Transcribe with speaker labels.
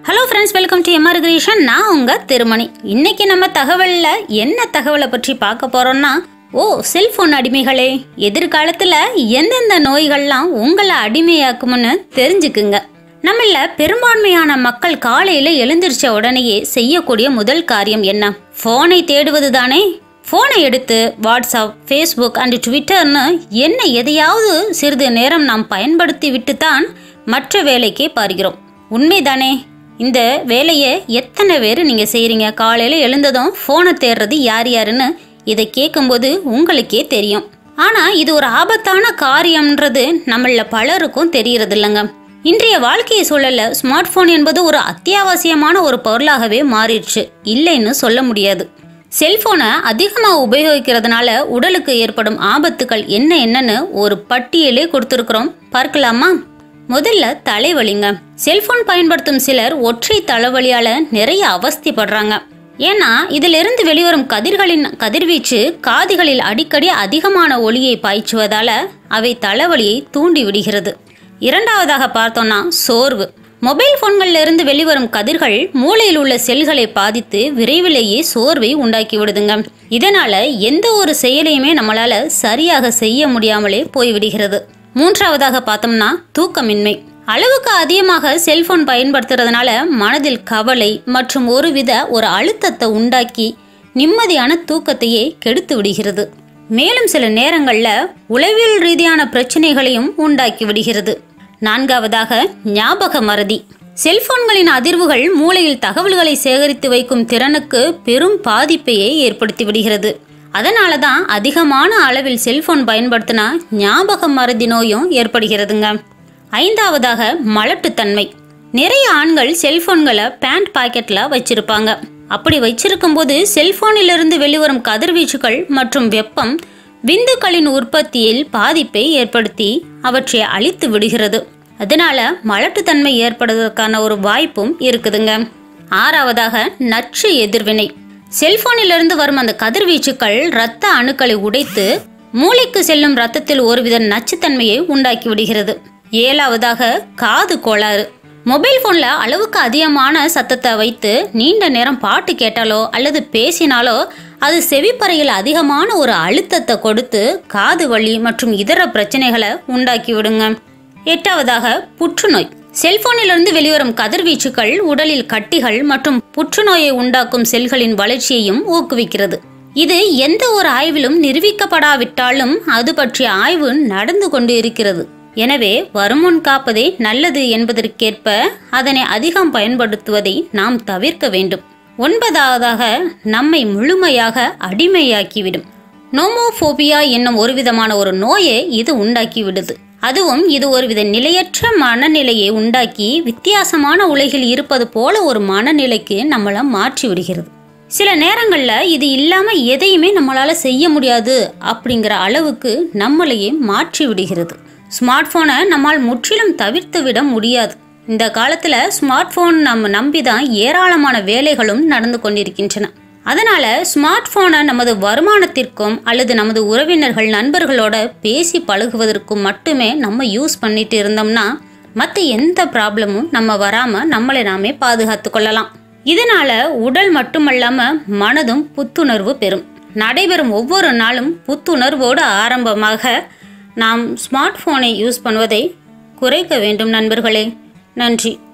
Speaker 1: hello friends welcome to M R creation நான் உங்க திருமணி இன்னைக்கு நம்ம தகவல்ல என்ன தகவலை பற்றி பார்க்க போறோம்னா ஓ செல்போன் அடிமைகளே எதிர்காலத்துல எந்தெந்த நோய்கள்லாம் உங்களை அடிமையாக்கும்னு தெரிஞ்சுக்குங்க நம்மள பெரும்பான்மையான மக்கள் காலையில எழுந்திருச்ச உடனேயே செய்யக்கூடிய முதல் காரியம் என்ன போனை தேடுவது தானே போனை எடுத்து வாட்ஸ்அப் ஃபேஸ்புக் அண்ட் ட்விட்டர்னு என்ன எதையாவது சிறிது நேரம் நாம் பயன்படுத்தி விட்டுத்தான் மற்ற வேலைக்கே பார்க்கிறோம் உண்மைதானே இந்த வேலையை எத்தனை பேர் நீங்கள் செய்கிறீங்க காலையில் எழுந்ததும் ஃபோனை தேடுறது யார் யாருன்னு இதை கேட்கும்போது உங்களுக்கே தெரியும் ஆனால் இது ஒரு ஆபத்தான காரியம்ன்றது நம்மள பலருக்கும் தெரியறது இல்லைங்க இன்றைய வாழ்க்கை சூழல்ல ஸ்மார்ட் போன் என்பது ஒரு அத்தியாவசியமான ஒரு பொருளாகவே மாறிடுச்சு இல்லைன்னு சொல்ல முடியாது செல்போனை அதிகமாக உபயோகிக்கிறதுனால உடலுக்கு ஏற்படும் ஆபத்துகள் என்ன என்னன்னு ஒரு பட்டியலே கொடுத்துருக்குறோம் பார்க்கலாமா முதல்ல தலைவலிங்க செல்போன் பயன்படுத்தும் சிலர் ஒற்றை தலைவலியால நிறைய அவஸ்திப்படுறாங்க ஏன்னா இதிலிருந்து வெளிவரும் கதிர்களின் கதிர்வீச்சு காதுகளில் அடிக்கடி அதிகமான ஒளியை பாய்ச்சுவதால அவை தலைவலியை தூண்டி விடுகிறது இரண்டாவதாக பார்த்தோம்னா சோர்வு மொபைல் போன்கள்ல இருந்து வெளிவரும் கதிர்கள் மூளையில் உள்ள செல்களை பாதித்து விரைவிலேயே சோர்வை உண்டாக்கி விடுதுங்க இதனால எந்த ஒரு செயலையுமே நம்மளால சரியாக செய்ய முடியாமலே போய்விடுகிறது மூன்றாவதாக பார்த்தோம்னா தூக்கமின்மை அளவுக்கு அதிகமாக செல்போன் பயன்படுத்துறதுனால மனதில் கவலை மற்றும் ஒருவித ஒரு அழுத்தத்தை உண்டாக்கி நிம்மதியான தூக்கத்தையே கெடுத்து விடுகிறது மேலும் சில நேரங்கள்ல உளவியல் ரீதியான பிரச்சனைகளையும் உண்டாக்கி விடுகிறது நான்காவதாக ஞாபக மறதி செல்போன்களின் அதிர்வுகள் மூளையில் தகவல்களை சேகரித்து வைக்கும் திறனுக்கு பெரும் பாதிப்பையே ஏற்படுத்தி விடுகிறது அதனால தான் அதிகமான அளவில் செல்போன் பயன்படுத்தினா ஞாபக மறதி நோயும் ஏற்படுகிறதுங்க ஐந்தாவதாக மலட்டுத்தன்மை நிறைய ஆண்கள் செல்போன்களை பேண்ட் பாக்கெட்ல வச்சிருப்பாங்க அப்படி வச்சிருக்கும் போது செல்போனிலிருந்து வெளிவரும் கதிர்வீச்சுகள் மற்றும் வெப்பம் விந்துக்களின் உற்பத்தியில் பாதிப்பை ஏற்படுத்தி அவற்றை அழித்து விடுகிறது அதனால மலட்டுத்தன்மை ஏற்படுவதற்கான ஒரு வாய்ப்பும் இருக்குதுங்க ஆறாவதாக நச்சு எதிர்வினை செல்போனிலிருந்து வரும் அந்த கதிர்வீச்சுக்கள் இரத்த அணுக்களை உடைத்து மூளைக்கு செல்லும் ரத்தத்தில் ஒருவித நச்சுத்தன்மையை உண்டாக்கி விடுகிறது ஏழாவதாக காது கோளாறு மொபைல் போன்ல அளவுக்கு அதிகமான சத்தத்தை வைத்து நீண்ட நேரம் பாட்டு கேட்டாலோ அல்லது பேசினாலோ அது செவிப்பறையில் அதிகமான ஒரு அழுத்தத்தை கொடுத்து காது வலி மற்றும் இதர பிரச்சனைகளை உண்டாக்கி விடுங்க எட்டாவதாக புற்றுநோய் செல்போனிலிருந்து வெளிவரும் கதிர்வீச்சுகள் உடலில் கட்டிகள் மற்றும் புற்றுநோயை உண்டாக்கும் செல்களின் வளர்ச்சியையும் ஊக்குவிக்கிறது இது எந்த ஒரு ஆய்விலும் நிரூபிக்கப்படாவிட்டாலும் அது பற்றிய ஆய்வு நடந்து கொண்டு இருக்கிறது எனவே வருமுன் காப்பதே நல்லது என்பதற்கேற்ப அதனை அதிகம் பயன்படுத்துவதை நாம் தவிர்க்க வேண்டும் ஒன்பதாவதாக நம்மை முழுமையாக அடிமையாக்கிவிடும் நோமோபோபியா என்னும் ஒரு விதமான ஒரு நோயை இது உண்டாக்கி விடுது அதுவும் இது ஒருவித நிலையற்ற மனநிலையை உண்டாக்கி வித்தியாசமான உலகில் இருப்பது போல ஒரு மனநிலைக்கு நம்மளை மாற்றி விடுகிறது சில நேரங்களில் இது இல்லாமல் எதையுமே நம்மளால் செய்ய முடியாது அப்படிங்கிற அளவுக்கு நம்மளையே மாற்றி விடுகிறது ஸ்மார்ட் ஃபோனை நம்மால் முற்றிலும் தவிர்த்து விட முடியாது இந்த காலத்தில் ஸ்மார்ட் ஃபோன் நம்ம நம்பி தான் ஏராளமான வேலைகளும் நடந்து கொண்டிருக்கின்றன அதனால ஸ்மார்ட் ஃபோனை நமது வருமானத்திற்கும் அல்லது நமது உறவினர்கள் நண்பர்களோட பேசி பழகுவதற்கும் மட்டுமே நம்ம யூஸ் பண்ணிட்டு இருந்தோம்னா மற்ற எந்த ப்ராப்ளமும் நம்ம வராமல் நம்மளை நாமே பாதுகாத்து கொள்ளலாம் இதனால உடல் மட்டுமல்லாம மனதும் புத்துணர்வு பெறும் நடைபெறும் ஒவ்வொரு நாளும் புத்துணர்வோடு ஆரம்பமாக நாம் ஸ்மார்ட் ஃபோனை யூஸ் பண்ணுவதை குறைக்க வேண்டும் நண்பர்களே நன்றி